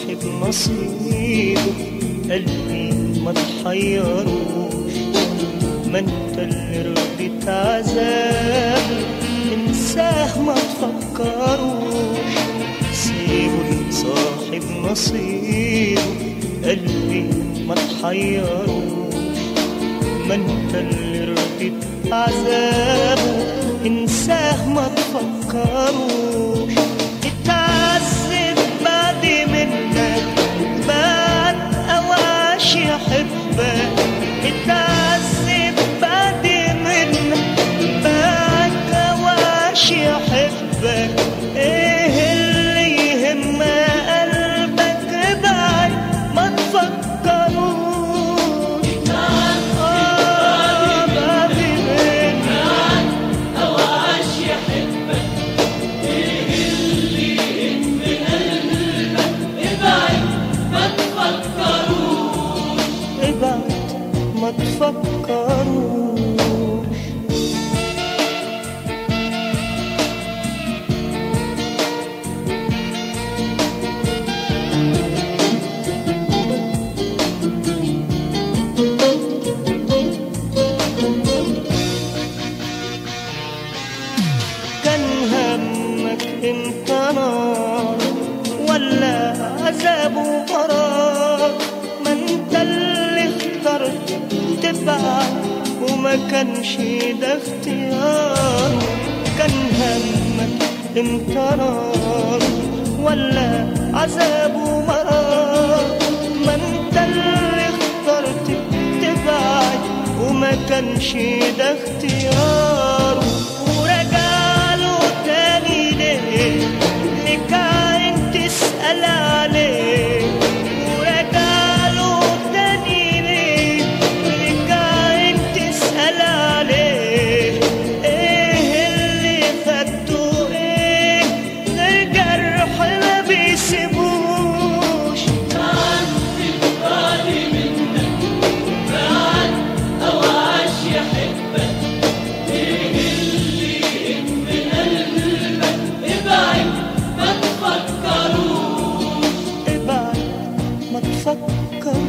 صاحب نصيبه قلبي ما تحيروش ما انت اللي رضيت عذابه انساه ما تفكروش سيبه لصاحب نصيبه قلبي ما تحيروش ما انت اللي رضيت عذابه انساه ما تفكروش اتعذب بعد منك بعد أواش يحبك اتعذب بعد منك بعد أواش يحبك ايه اللي يهم قلبك بعد ما تفكروش آه بعد منك ابعد ما تفكروش كان همك انت نار ولا عذاب وقرار ما انت اللي اخترت تبعد وما كانش ده اختيار كان همك انت نار ولا عذاب ومرار ما انت اللي اخترت تبعد وما كانش ده اختيار ورجعله تاني ليه اللي كان تسأل عليه ورجعله تاني ليه اللي كان تسأل عليه ايه اللي خدته ايه الجرح ما بيسيبوش ابعد ما تفكروش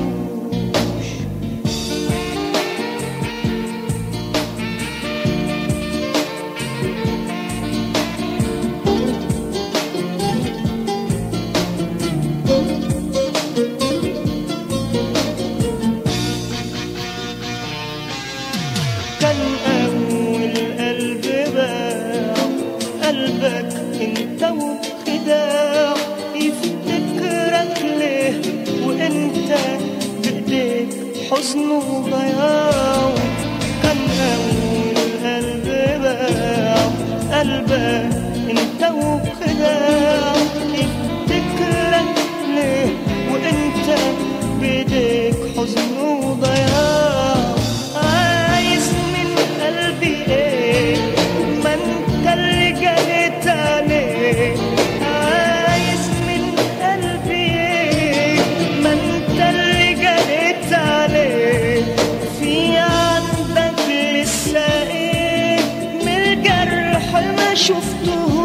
كان أول قلب باع قلبك انت وخداع يفتكرك ليه وانت بايديك حزن وضياع كان أول قلب باع قلبك انت وخداع يفتكرك ليه وانت بايديك حزن وضياع عايز من قلبي ايه ما انت اللي جريت عليه عايز من قلبي ايه ما انت اللي جريت عليه في عندك لسه ايه من الجرح ما شفتهوش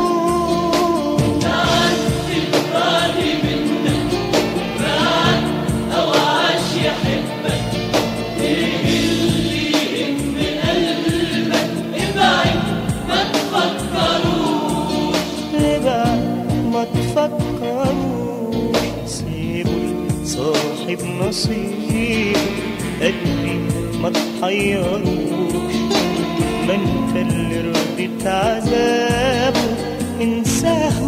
ابعد ما تفكروش سيبوا صاحب نصيب قلبي ما تحيروش ما انت اللي رضيت عذابه انساه